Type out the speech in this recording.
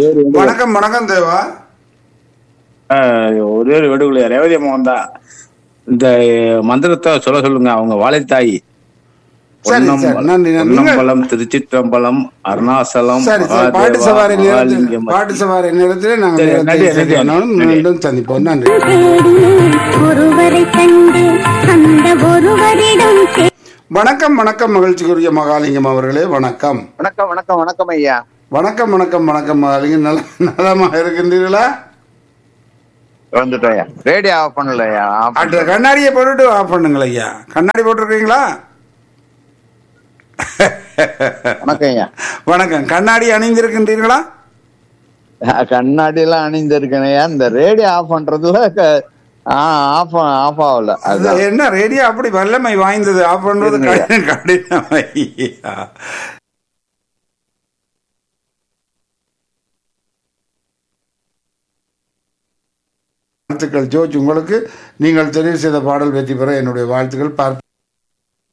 ஒரே ஒரு வேண்டுகோள். வணக்கம் வணக்கம் தேவா ஆஹ், ஒரே ஒரு வேண்டுகோள் ரேவதி அம்மா தான் இந்த மந்திரத்தை சொல்ல சொல்லுங்க அவங்க வாழைத்தாய் சரி, சரி. நன்றி, நன்றி. பொன்னம்பலம் திருச்சிற்றம்பலம் அருணாசலம் சரி சரி பாட்டு மகாதேவா, சவாரி நேரத்தில் மகாலிங்கம். பாட்டு சவாரி நேரத்தில் நாங்கள் சரி, நேரத்தை நன்றி, சரி நன்றி. பண்ணணும். மீண்டும் சந்திப்போம் நன்றி ஒருவரை கண்டு அந்த ஒருவரிடம் கே- வணக்கம் வணக்கம் மகிழ்ச்சிக்குரிய மகாலிங்கம் அவர்களே வணக்கம் வணக்கம் வணக்கம் வணக்கம் ஐயா வணக்கம் வணக்கம் வணக்கம் மகாலிங்கம் நல நலமாக இருக்கின்றீர்களா வந்துட்டோம் ஐயா ரேடியோ ஆஃப் பண்ணல ஐயா ஆஃப் அட்ட கண்ணாடியை போட்டுட்டு ஆஃப் பண்ணுங்கள் ஐயா கண்ணாடி போட்டிருக்கீங்களா வணக்கம் ஐயா வணக்கம் கண்ணாடி அணிந்திருக்கின்றீர்களா கண்ணாடி எல்லாம் அணிந்திருக்கேன் ஐயா இந்த ரேடியோ ஆஃப் பண்றதுல க- ஆ, ஆஃப் ஆஃப் ஆகல அது அதுதான் என்ன ரேடியோ அப்படி வல்லமை வாய்ந்தது ஆஃப் பண்றது இல்லையா? கடினம் கடினம் ஐயா. வாழ்த்துக்கள் ஜோர்ஜ் உங்களுக்கு நீங்கள் தெரிவு செய்த பாடல் வெற்றி பெற என்னுடைய வாழ்த்துக்கள் பார்ப்போம்